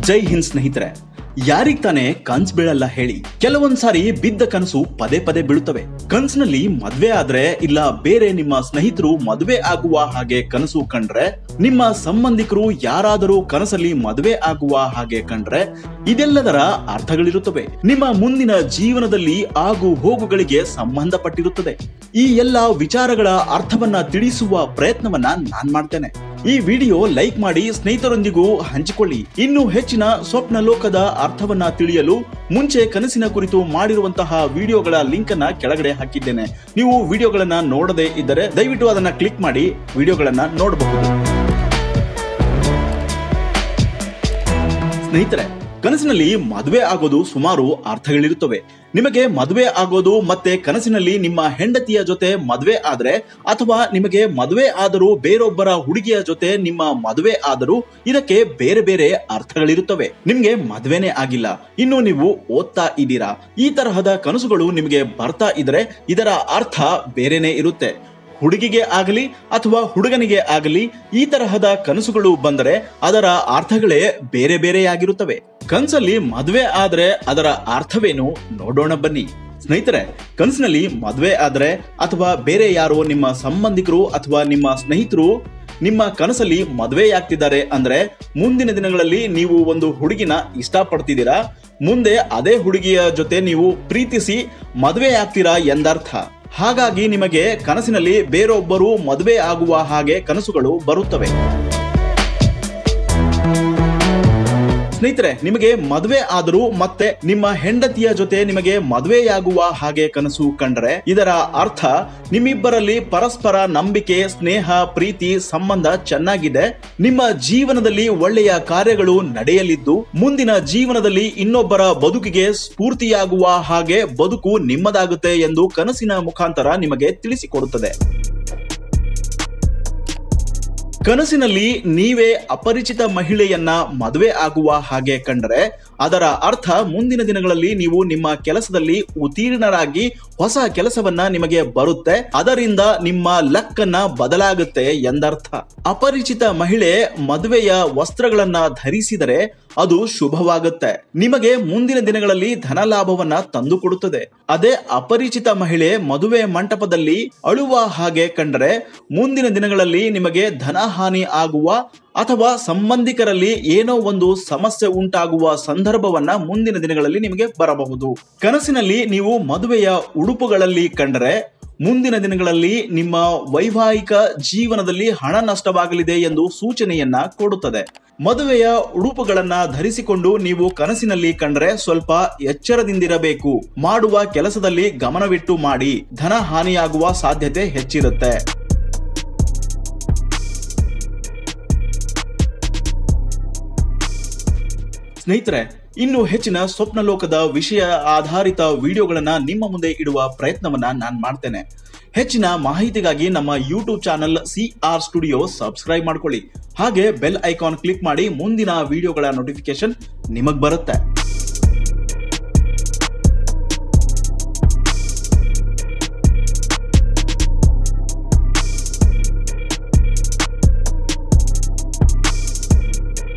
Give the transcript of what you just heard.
ಜೈ ಹಿಂದ್ ಸ್ನೇಹಿತರೆ ಯಾರಿಗ್ ತಾನೇ ಕನ್ಸ್ ಬೀಳಲ್ಲ ಹೇಳಿ ಕೆಲವೊಂದ್ ಸಾರಿ ಬಿದ್ದ ಕನಸು ಪದೇ ಪದೇ ಬೀಳುತ್ತವೆ ಕನ್ಸಿನಲ್ಲಿ ಮದ್ವೆ ಆದ್ರೆ ಇಲ್ಲ ಬೇರೆ ನಿಮ್ಮ ಸ್ನೇಹಿತರು ಮದುವೆ ಆಗುವ ಹಾಗೆ ಕನಸು ಕಂಡ್ರೆ ನಿಮ್ಮ ಸಂಬಂಧಿಕರು ಯಾರಾದರೂ ಕನಸಲ್ಲಿ ಮದುವೆ ಆಗುವ ಹಾಗೆ ಕಂಡ್ರೆ ಇದೆಲ್ಲದರ ಅರ್ಥಗಳಿರುತ್ತವೆ ನಿಮ್ಮ ಮುಂದಿನ ಜೀವನದಲ್ಲಿ ಆಗು ಹೋಗುಗಳಿಗೆ ಸಂಬಂಧಪಟ್ಟಿರುತ್ತದೆ ಈ ಎಲ್ಲ ವಿಚಾರಗಳ ಅರ್ಥವನ್ನ ತಿಳಿಸುವ ಪ್ರಯತ್ನವನ್ನ ನಾನ್ ಮಾಡ್ತೇನೆ ಈ ವಿಡಿಯೋ ಲೈಕ್ ಮಾಡಿ ಸ್ನೇಹಿತರೊಂದಿಗೂ ಹಂಚಿಕೊಳ್ಳಿ ಇನ್ನು ಹೆಚ್ಚಿನ ಸ್ವಪ್ನ ಲೋಕದ ಅರ್ಥವನ್ನ ತಿಳಿಯಲು ಮುಂಚೆ ಕನಸಿನ ಕುರಿತು ಮಾಡಿರುವಂತಹ ವಿಡಿಯೋಗಳ ಲಿಂಕ್ ಅನ್ನ ಕೆಳಗಡೆ ಹಾಕಿದ್ದೇನೆ ನೀವು ವಿಡಿಯೋಗಳನ್ನ ನೋಡದೇ ಇದ್ದರೆ ದಯವಿಟ್ಟು ಅದನ್ನ ಕ್ಲಿಕ್ ಮಾಡಿ ವಿಡಿಯೋಗಳನ್ನ ನೋಡಬಹುದು ಸ್ನೇಹಿತರೆ ಕನಸಿನಲ್ಲಿ ಮದುವೆ ಆಗೋದು ಸುಮಾರು ಅರ್ಥಗಳಿರುತ್ತವೆ ನಿಮಗೆ ಮದುವೆ ಆಗೋದು ಮತ್ತೆ ಕನಸಿನಲ್ಲಿ ನಿಮ್ಮ ಹೆಂಡತಿಯ ಜೊತೆ ಮದುವೆ ಆದ್ರೆ ಅಥವಾ ನಿಮಗೆ ಮದುವೆ ಆದರೂ ಬೇರೊಬ್ಬರ ಹುಡುಗಿಯ ಜೊತೆ ನಿಮ್ಮ ಮದುವೆ ಆದರೂ ಇದಕ್ಕೆ ಬೇರೆ ಬೇರೆ ಅರ್ಥಗಳಿರುತ್ತವೆ ನಿಮ್ಗೆ ಮದುವೆನೇ ಆಗಿಲ್ಲ ಇನ್ನು ನೀವು ಓದ್ತಾ ಇದ್ದೀರಾ ಈ ತರಹದ ಕನಸುಗಳು ನಿಮಗೆ ಬರ್ತಾ ಇದ್ರೆ ಇದರ ಅರ್ಥ ಬೇರೆನೇ ಇರುತ್ತೆ ಹುಡುಗಿಗೆ ಆಗಲಿ ಅಥವಾ ಹುಡುಗನಿಗೆ ಆಗಲಿ ಈ ತರಹದ ಕನಸುಗಳು ಬಂದರೆ ಅದರ ಅರ್ಥಗಳೇ ಬೇರೆ ಬೇರೆಯಾಗಿರುತ್ತವೆ ಕನ್ಸಲ್ಲಿ ಮದುವೆ ಆದ್ರೆ ಅದರ ಅರ್ಥವೇನು ನೋಡೋಣ ಬನ್ನಿ ಸ್ನೇಹಿತರೆ ಕನಸಿನಲ್ಲಿ ಮದುವೆ ಆದ್ರೆ ಅಥವಾ ಬೇರೆ ಯಾರೋ ನಿಮ್ಮ ಸಂಬಂಧಿಕರು ಅಥವಾ ನಿಮ್ಮ ಸ್ನೇಹಿತರು ನಿಮ್ಮ ಕನಸಲ್ಲಿ ಮದುವೆಯಾಗ್ತಿದ್ದಾರೆ ಅಂದ್ರೆ ಮುಂದಿನ ದಿನಗಳಲ್ಲಿ ನೀವು ಒಂದು ಹುಡುಗಿನ ಇಷ್ಟಪಡ್ತಿದ್ದೀರಾ ಮುಂದೆ ಅದೇ ಹುಡುಗಿಯ ಜೊತೆ ನೀವು ಪ್ರೀತಿಸಿ ಮದುವೆ ಆಗ್ತೀರಾ ಎಂದರ್ಥ ಹಾಗಾಗಿ ನಿಮಗೆ ಕನಸಿನಲ್ಲಿ ಬೇರೊಬ್ಬರು ಮದುವೆ ಆಗುವ ಹಾಗೆ ಕನಸುಗಳು ಬರುತ್ತವೆ ಸ್ನೇಹಿತರೆ ನಿಮಗೆ ಮದುವೆ ಆದರೂ ಮತ್ತೆ ನಿಮ್ಮ ಹೆಂಡತಿಯ ಜೊತೆ ನಿಮಗೆ ಮದುವೆಯಾಗುವ ಹಾಗೆ ಕನಸು ಕಂಡ್ರೆ ಇದರ ಅರ್ಥ ನಿಮ್ಮಿಬ್ಬರಲ್ಲಿ ಪರಸ್ಪರ ನಂಬಿಕೆ ಸ್ನೇಹ ಪ್ರೀತಿ ಸಂಬಂಧ ಚೆನ್ನಾಗಿದೆ ನಿಮ್ಮ ಜೀವನದಲ್ಲಿ ಒಳ್ಳೆಯ ಕಾರ್ಯಗಳು ನಡೆಯಲಿದ್ದು ಮುಂದಿನ ಜೀವನದಲ್ಲಿ ಇನ್ನೊಬ್ಬರ ಬದುಕಿಗೆ ಸ್ಫೂರ್ತಿಯಾಗುವ ಹಾಗೆ ಬದುಕು ನಿಮ್ಮದಾಗುತ್ತೆ ಎಂದು ಕನಸಿನ ಮುಖಾಂತರ ನಿಮಗೆ ತಿಳಿಸಿಕೊಡುತ್ತದೆ ಕನಸಿನಲ್ಲಿ ನೀವೇ ಅಪರಿಚಿತ ಮಹಿಳೆಯನ್ನ ಮದುವೆ ಆಗುವ ಹಾಗೆ ಕಂಡರೆ ಅದರ ಅರ್ಥ ಮುಂದಿನ ದಿನಗಳಲ್ಲಿ ನೀವು ನಿಮ್ಮ ಕೆಲಸದಲ್ಲಿ ಉತ್ತೀರ್ಣರಾಗಿ ಹೊಸ ಕೆಲಸವನ್ನ ನಿಮಗೆ ಬರುತ್ತೆ ಅದರಿಂದ ನಿಮ್ಮ ಲಕ್ಕನ್ನ ಬದಲಾಗುತ್ತೆ ಎಂದರ್ಥ ಅಪರಿಚಿತ ಮಹಿಳೆ ಮದುವೆಯ ವಸ್ತ್ರಗಳನ್ನ ಧರಿಸಿದರೆ ಅದು ಶುಭವಾಗುತ್ತೆ ನಿಮಗೆ ಮುಂದಿನ ದಿನಗಳಲ್ಲಿ ಧನ ಲಾಭವನ್ನ ತಂದುಕೊಡುತ್ತದೆ ಅದೇ ಅಪರಿಚಿತ ಮಹಿಳೆ ಮದುವೆ ಮಂಟಪದಲ್ಲಿ ಅಳುವ ಹಾಗೆ ಕಂಡರೆ ಮುಂದಿನ ದಿನಗಳಲ್ಲಿ ನಿಮಗೆ ಧನ ಹಾನಿ ಆಗುವ ಅಥವಾ ಸಂಬಂಧಿಕರಲ್ಲಿ ಏನೋ ಒಂದು ಸಮಸ್ಯೆ ಉಂಟಾಗುವ ಸಂದರ್ಭವನ್ನ ಮುಂದಿನ ದಿನಗಳಲ್ಲಿ ನಿಮಗೆ ಬರಬಹುದು ಕನಸಿನಲ್ಲಿ ನೀವು ಮದುವೆಯ ಉಡುಪುಗಳಲ್ಲಿ ಕಂಡರೆ ಮುಂದಿನ ದಿನಗಳಲ್ಲಿ ನಿಮ್ಮ ವೈವಾಹಿಕ ಜೀವನದಲ್ಲಿ ಹಣ ನಷ್ಟವಾಗಲಿದೆ ಎಂದು ಸೂಚನೆಯನ್ನ ಕೊಡುತ್ತದೆ ಮದುವೆಯ ಉಡುಪುಗಳನ್ನ ಧರಿಸಿಕೊಂಡು ನೀವು ಕನಸಿನಲ್ಲಿ ಕಂಡ್ರೆ ಸ್ವಲ್ಪ ಎಚ್ಚರದಿಂದಿರಬೇಕು ಮಾಡುವ ಕೆಲಸದಲ್ಲಿ ಗಮನವಿಟ್ಟು ಮಾಡಿ ಧನ ಹಾನಿಯಾಗುವ ಸಾಧ್ಯತೆ ಹೆಚ್ಚಿರುತ್ತೆ ಸ್ನೇಹಿತರೆ ಇನ್ನು ಹೆಚ್ಚಿನ ಸ್ವಪ್ನ ಲೋಕದ ವಿಷಯ ಆಧಾರಿತ ವಿಡಿಯೋಗಳನ್ನ ನಿಮ್ಮ ಮುಂದೆ ಇಡುವ ಪ್ರಯತ್ನವನ್ನ ನಾನು ಮಾಡ್ತೇನೆ ಹೆಚ್ಚಿನ ಮಾಹಿತಿಗಾಗಿ ನಮ್ಮ YouTube channel C R studio subscribe ಮಾಡ್ಕೊಳ್ಳಿ ಹಾಗೆ ಬೆಲ್ ಐಕಾನ್ ಕ್ಲಿಕ್ ಮಾಡಿ ಮುಂದಿನ ವಿಡಿಯೋಗಳ ನೋಟಿಫಿಕೇಶನ್ ನಿಮಗ್ ಬರುತ್ತೆ